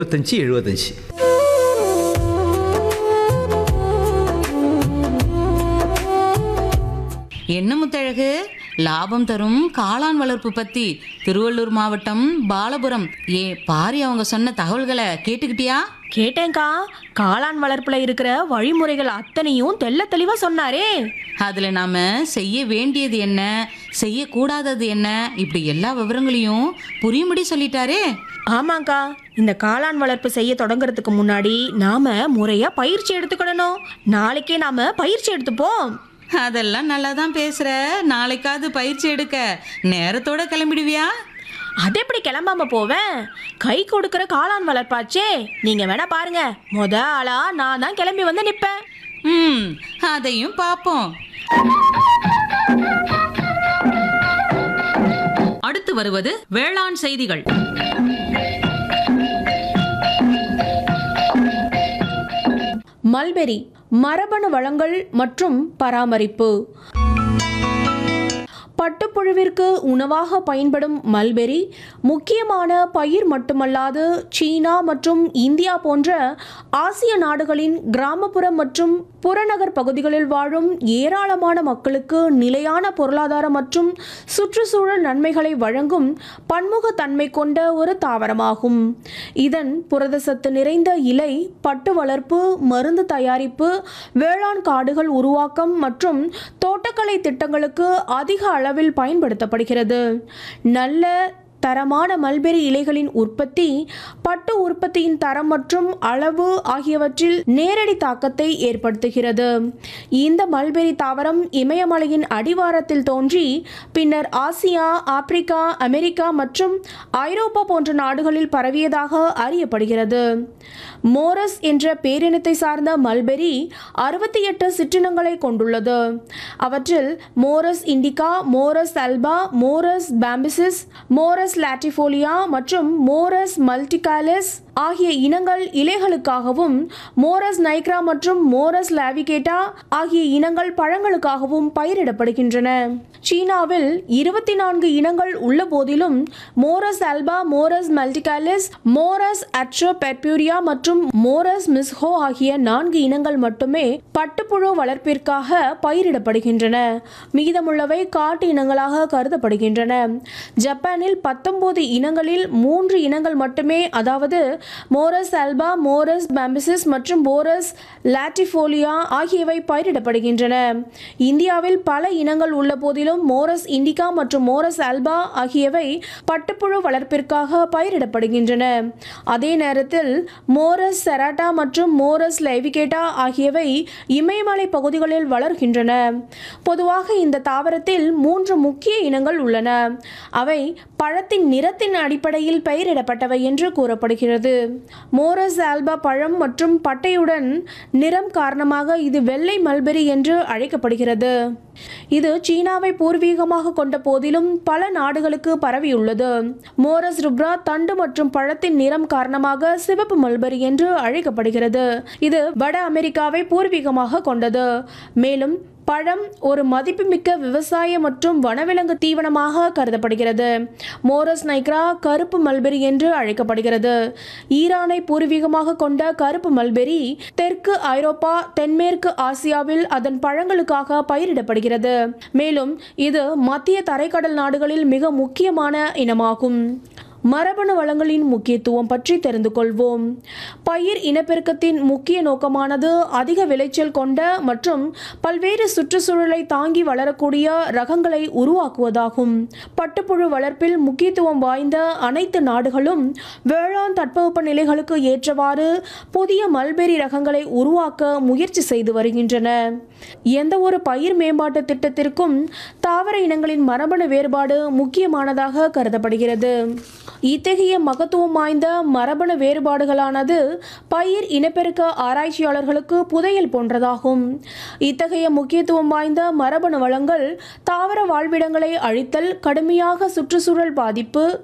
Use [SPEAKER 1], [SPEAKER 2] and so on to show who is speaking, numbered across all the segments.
[SPEAKER 1] எழுபத்தஞ்சு எழுபத்தஞ்சு
[SPEAKER 2] என்ன முத்தழகு லாபம் தரும் காளான் வளர்ப்பு பத்தி திருவள்ளூர் மாவட்டம் பாலபுரம் ஏ பாரி அவங்க சொன்ன தகவல்களை கேட்டுக்கிட்டியா
[SPEAKER 3] கேட்டேன்க்கா காளான் வளர்ப்புல இருக்கிற வழிமுறைகள் அத்தனையும் தெள்ள தெளிவா சொன்னாரே
[SPEAKER 2] அதுல நாம செய்ய வேண்டியது என்ன செய்யக்கூடாதது என்ன இப்படி எல்லா விவரங்களையும் புரியும்படி சொல்லிட்டாரே
[SPEAKER 3] ஆமாங்க்கா இந்த காளான் வளர்ப்பு செய்ய தொடங்குறதுக்கு முன்னாடி நாம முறையா பயிற்சி எடுத்துக்கிடணும் நாளைக்கே நாம பயிற்சி எடுத்துப்போம்
[SPEAKER 2] அதெல்லாம் நல்லா தான் பேசுற நாளைக்காவது பயிற்சி எடுக்க நேரத்தோட கிளம்பிடுவியா
[SPEAKER 3] அது எப்படி கிளம்பாம போவேன் கை கொடுக்கிற காளான் வளர்ப்பாச்சே நீங்க வேணா பாருங்க முத ஆளா நான் தான் கிளம்பி வந்து நிப்பேன்
[SPEAKER 2] ம் அதையும் பார்ப்போம்
[SPEAKER 4] அடுத்து வருவது வேளாண் செய்திகள்
[SPEAKER 3] மல்பெரி மரபணு வளங்கள் மற்றும் பராமரிப்பு பட்டுப்புழுவிற்கு உணவாக பயன்படும் மல்பெரி முக்கியமான பயிர் மட்டுமல்லாது சீனா மற்றும் இந்தியா போன்ற ஆசிய நாடுகளின் கிராமப்புற மற்றும் புறநகர் பகுதிகளில் வாழும் ஏராளமான மக்களுக்கு நிலையான பொருளாதார மற்றும் சுற்றுச்சூழல் நன்மைகளை வழங்கும் பன்முகத்தன்மை கொண்ட ஒரு தாவரமாகும் இதன் புரதசத்து நிறைந்த இலை பட்டு வளர்ப்பு மருந்து தயாரிப்பு வேளாண் காடுகள் உருவாக்கம் மற்றும் தோட்டக்கலை திட்டங்களுக்கு அதிக அளவில் பயன்படுத்தப்படுகிறது நல்ல தரமான மல்பெரி இலைகளின் உற்பத்தி பட்டு உற்பத்தியின் தரம் மற்றும் அளவு ஆகியவற்றில் நேரடி தாக்கத்தை ஏற்படுத்துகிறது இந்த மல்பெரி தாவரம் இமயமலையின் அடிவாரத்தில் தோன்றி பின்னர் ஆசியா ஆப்பிரிக்கா அமெரிக்கா மற்றும் ஐரோப்பா போன்ற நாடுகளில் பரவியதாக அறியப்படுகிறது மோரஸ் என்ற பேரினத்தை சார்ந்த மல்பெரி அறுபத்தி எட்டு சிற்றினங்களை கொண்டுள்ளது அவற்றில் Morus indica Morus alba Morus bombycis Morus latifolia மற்றும் மோரஸ் மல்டிகாலஸ் ஆகிய இனங்கள் இலைகளுக்காகவும் மோரஸ் நைக்ரா மற்றும் மோரஸ் லாவிகேட்டா ஆகிய இனங்கள் பழங்களுக்காகவும் பயிரிடப்படுகின்றன சீனாவில் இருபத்தி நான்கு இனங்கள் உள்ள போதிலும் மோரஸ் அல்பா மோரஸ் மல்டிகாலிஸ் மோரஸ் அட்ரோபெர்பியூரியா மற்றும் மோரஸ் மிஸ்ஹோ ஆகிய நான்கு இனங்கள் மட்டுமே பட்டுப்புழு வளர்ப்பிற்காக பயிரிடப்படுகின்றன மீதமுள்ளவை காட்டு இனங்களாக கருதப்படுகின்றன ஜப்பானில் பத்தொன்பது இனங்களில் மூன்று இனங்கள் மட்டுமே அதாவது மோரஸ் அல்பா மோரஸ் பாம்பிசிஸ் மற்றும் மோரஸ் லாட்டிஃபோலியா ஆகியவை பயிரிடப்படுகின்றன இந்தியாவில் பல இனங்கள் உள்ள போதிலும் மோரஸ் இண்டிகா மற்றும் மோரஸ் அல்பா ஆகியவை பட்டுப்புழு வளர்ப்பிற்காக பயிரிடப்படுகின்றன அதே நேரத்தில் மோரஸ் செராட்டா மற்றும் மோரஸ் லைவிகேட்டா ஆகியவை இமயமலை பகுதிகளில் வளர்கின்றன பொதுவாக இந்த தாவரத்தில் மூன்று முக்கிய இனங்கள் உள்ளன அவை பழத்தின் நிறத்தின் அடிப்படையில் பெயரிடப்பட்டவை என்று கூறப்படுகிறது மோரஸ் ஆல்பா பழம் மற்றும் பட்டையுடன் நிறம் காரணமாக இது வெள்ளை மல்பெரி என்று அழைக்கப்படுகிறது இது சீனாவை பூர்வீகமாக கொண்ட போதிலும் பல நாடுகளுக்கு பரவியுள்ளது மோரஸ் ருப்ரா தண்டு மற்றும் பழத்தின் நிறம் காரணமாக சிவப்பு மல்பெரி என்று அழைக்கப்படுகிறது இது வட அமெரிக்காவை பூர்வீகமாக கொண்டது மேலும் பழம் ஒரு மதிப்புமிக்க விவசாய மற்றும் வனவிலங்கு தீவனமாக கருதப்படுகிறது மோரஸ் நைக்ரா கருப்பு மல்பெரி என்று அழைக்கப்படுகிறது ஈரானை பூர்வீகமாக கொண்ட கருப்பு மல்பெரி தெற்கு ஐரோப்பா தென்மேற்கு ஆசியாவில் அதன் பழங்களுக்காக பயிரிடப்படுகிறது மேலும் இது மத்திய தரைக்கடல் நாடுகளில் மிக முக்கியமான இனமாகும் மரபணு வளங்களின் முக்கியத்துவம் பற்றி தெரிந்து கொள்வோம் பயிர் இனப்பெருக்கத்தின் முக்கிய நோக்கமானது அதிக விளைச்சல் கொண்ட மற்றும் பல்வேறு சுற்றுச்சூழலை தாங்கி வளரக்கூடிய ரகங்களை உருவாக்குவதாகும் பட்டுப்புழு வளர்ப்பில் முக்கியத்துவம் வாய்ந்த அனைத்து நாடுகளும் வேளாண் தட்பவெப்ப நிலைகளுக்கு ஏற்றவாறு புதிய மல்பெரி ரகங்களை உருவாக்க முயற்சி செய்து வருகின்றன எந்த ஒரு பயிர் மேம்பாட்டு திட்டத்திற்கும் தாவர இனங்களின் மரபணு வேறுபாடு முக்கியமானதாக கருதப்படுகிறது இத்தகைய மகத்துவம் வாய்ந்த மரபணு வேறுபாடுகளானது பயிர் இனப்பெருக்க ஆராய்ச்சியாளர்களுக்கு புதையல் போன்றதாகும் இத்தகைய முக்கியத்துவம் வாய்ந்த மரபணு வளங்கள் தாவர வாழ்விடங்களை அழித்தல் கடுமையாக சுற்றுச்சூழல் பாதிப்பு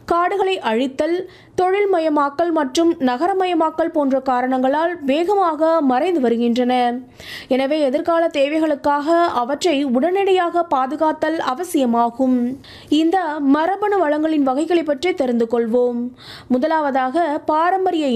[SPEAKER 3] காடுகளை அழித்தல் தொழில்மயமாக்கல் மற்றும் நகரமயமாக்கல் போன்ற காரணங்களால் வேகமாக மறைந்து வருகின்றன எனவே எதிர்கால தேவைகளுக்காக அவற்றை உடனடியாக பாதுகாத்தல் அவசியமாகும் இந்த மரபணு வளங்களின் வகைகளை பற்றி தெரிந்து கொள்வோம் முதலாவதாக பாரம்பரிய